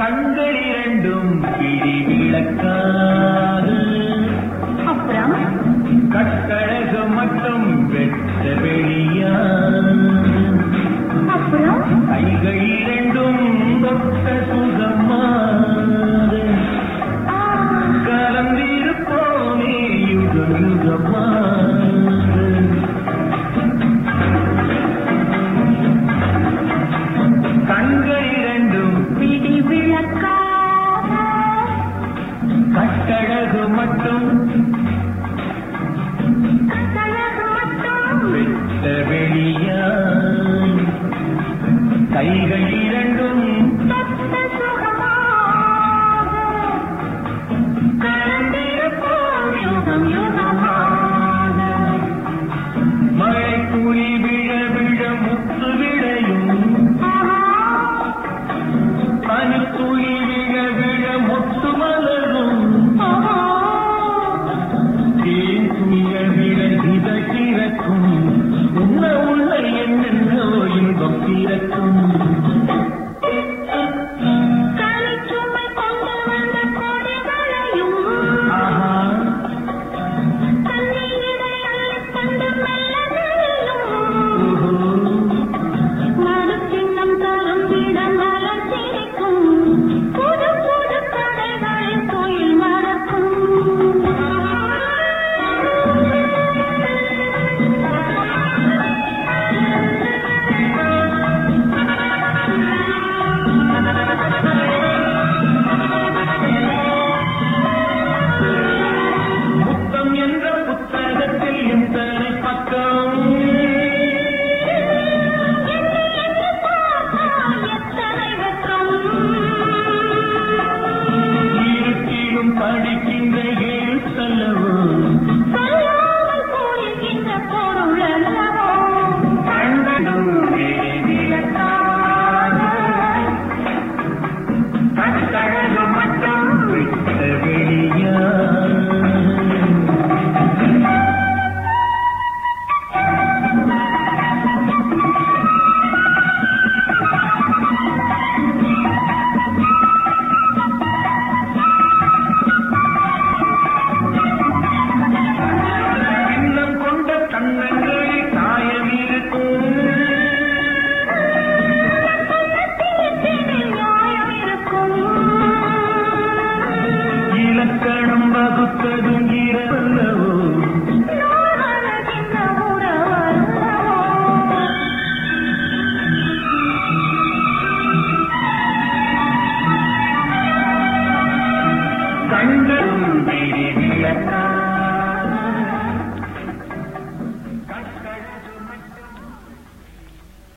கண்கள் இரண்டும் பிடி விளக்காக அப்புறம் கட்டழகு மட்டும் வெட்ட வெளியாக அப்புறம் கைகள் இரண்டும் தொட்ட சுகமாக ஆ, கலந்திருப்போமே யுகம் யுகமாக கண்கள் இரண்டும் பிடி விளக்காக கட்டழகு மட்டும் கட்டழகு மட்டும் வெட்ட வெளியாய் கைகள் இரண்டும் தொட்ட சுகமாக கலந்திருப்போம் யுகம் யுகமாக மழை துளி விழ விழ முத்து விளையும் பனி துளி விழ விழ முத்து மலரும் தேன் துளிய விழ இத கிடக்கும் உள்ள உள்ள என்னென்னோ இன்பம் பிறக்கும் கலைச்சுமை கொண்டு வந்த கொடிகளையும் ஆஹா தண்ணீரை அள்ளித் தந்து மெல்ல நெல்லும். ஓஹோ மறுசின்னம் தரும் இடம் மலர் சிரிக்கும். புது புது கடைகளில் தொழில் முத்தம் என்ற புத்தகத்தில் எத்தனை பக்கம் எத்தனை வெக்கம் இருட்டிலும் படிக்கின்ற எழுத்தல்லவோ சொல்லாமல் கூறுகின்ற பொருள் அல்லவோ கண்களும் விளக்காக கட்டழகு மட்டும் விட்ட வெளியாக எண்ணம் கொண்ட கண்ணங்களில் காயம் இருக்கும் தீர்ப்பினில் நியாயம் இருக்கும் இலக்கணம் வகுத்ததும் இரவல்லவோ நாவலகின்ற உறவல்லவோ கண்களும் விழி விளக்காக